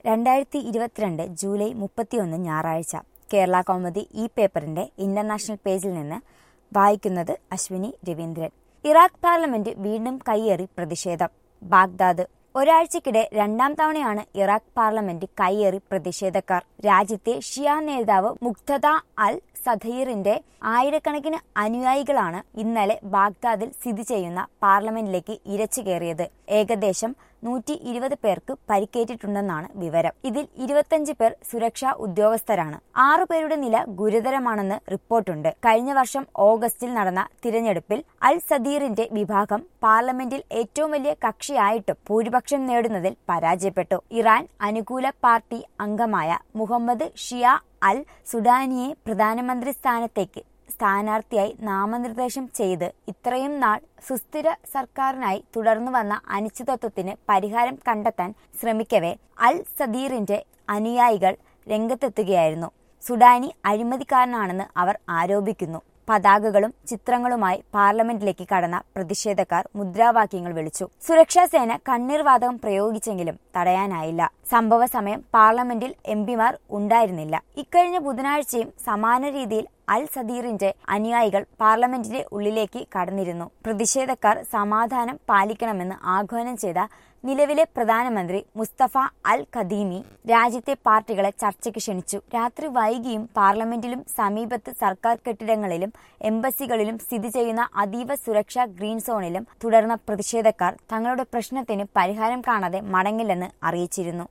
രണ്ടായിരത്തി ഇരുപത്തിരണ്ട് ജൂലൈ മുപ്പത്തിയൊന്ന് ഞായറാഴ്ച കേരള കൗമുദി ഈ പേപ്പറിന്റെ ഇന്റർനാഷണൽ പേജിൽ നിന്ന് വായിക്കുന്നത് അശ്വിനി രവീന്ദ്രൻ ഇറാഖ് പാർലമെന്റ് വീണ്ടും കയ്യേറി പ്രതിഷേധം ബാഗ്ദാദ് ഒരാഴ്ചക്കിടെ രണ്ടാം തവണയാണ് ഇറാഖ് പാർലമെന്റ് കയ്യേറി പ്രതിഷേധക്കാർ രാജ്യത്തെ ഷിയ നേതാവ് മുക്തദ അൽ സധീറിന്റെ ആയിരക്കണക്കിന് അനുയായികളാണ് ഇന്നലെ ബാഗ്ദാദിൽ സ്ഥിതി ചെയ്യുന്ന പാർലമെന്റിലേക്ക് ഇരച്ചു കയറിയത് ഏകദേശം നൂറ്റി ഇരുപത് പേർക്ക് പരിക്കേറ്റിട്ടുണ്ടെന്നാണ് വിവരം ഇതിൽ ഇരുപത്തിയഞ്ച് പേർ സുരക്ഷാ ഉദ്യോഗസ്ഥരാണ് ആറു പേരുടെ നില ഗുരുതരമാണെന്ന് റിപ്പോർട്ടുണ്ട് കഴിഞ്ഞ വർഷം ഓഗസ്റ്റിൽ നടന്ന തിരഞ്ഞെടുപ്പിൽ അൽ സദീറിന്റെ വിഭാഗം പാർലമെന്റിൽ ഏറ്റവും വലിയ കക്ഷിയായിട്ടും ഭൂരിപക്ഷം നേടുന്നതിൽ പരാജയപ്പെട്ടു ഇറാൻ അനുകൂല പാർട്ടി അംഗമായ മുഹമ്മദ് ഷിയ അൽ സുഡാനിയെ പ്രധാനമന്ത്രി സ്ഥാനത്തേക്ക് സ്ഥാനാർത്ഥിയായി നാമനിർദ്ദേശം ചെയ്ത് ഇത്രയും നാൾ സുസ്ഥിര സർക്കാരിനായി തുടർന്നു വന്ന അനിശ്ചിതത്വത്തിന് പരിഹാരം കണ്ടെത്താൻ ശ്രമിക്കവേ അൽ സദീറിന്റെ അനുയായികൾ രംഗത്തെത്തുകയായിരുന്നു സുഡാനി അഴിമതിക്കാരനാണെന്ന് അവർ ആരോപിക്കുന്നു പതാകകളും ചിത്രങ്ങളുമായി പാർലമെന്റിലേക്ക് കടന്ന പ്രതിഷേധക്കാർ മുദ്രാവാക്യങ്ങൾ വിളിച്ചു സുരക്ഷാ സേന കണ്ണീർവാതകം പ്രയോഗിച്ചെങ്കിലും തടയാനായില്ല സംഭവ സമയം പാർലമെന്റിൽ എംപിമാർ ഉണ്ടായിരുന്നില്ല ഇക്കഴിഞ്ഞ ബുധനാഴ്ചയും സമാന രീതിയിൽ അൽ സദീറിന്റെ അനുയായികൾ പാർലമെന്റിന്റെ ഉള്ളിലേക്ക് കടന്നിരുന്നു പ്രതിഷേധക്കാർ സമാധാനം പാലിക്കണമെന്ന് ആഹ്വാനം ചെയ്ത നിലവിലെ പ്രധാനമന്ത്രി മുസ്തഫ അൽ ഖദീമി രാജ്യത്തെ പാർട്ടികളെ ചർച്ചയ്ക്ക് ക്ഷണിച്ചു രാത്രി വൈകിയും പാർലമെന്റിലും സമീപത്ത് സർക്കാർ കെട്ടിടങ്ങളിലും എംബസികളിലും സ്ഥിതി ചെയ്യുന്ന അതീവ സുരക്ഷാ ഗ്രീൻ സോണിലും തുടർന്ന പ്രതിഷേധക്കാർ തങ്ങളുടെ പ്രശ്നത്തിന് പരിഹാരം കാണാതെ മടങ്ങില്ലെന്ന് അറിയിച്ചിരുന്നു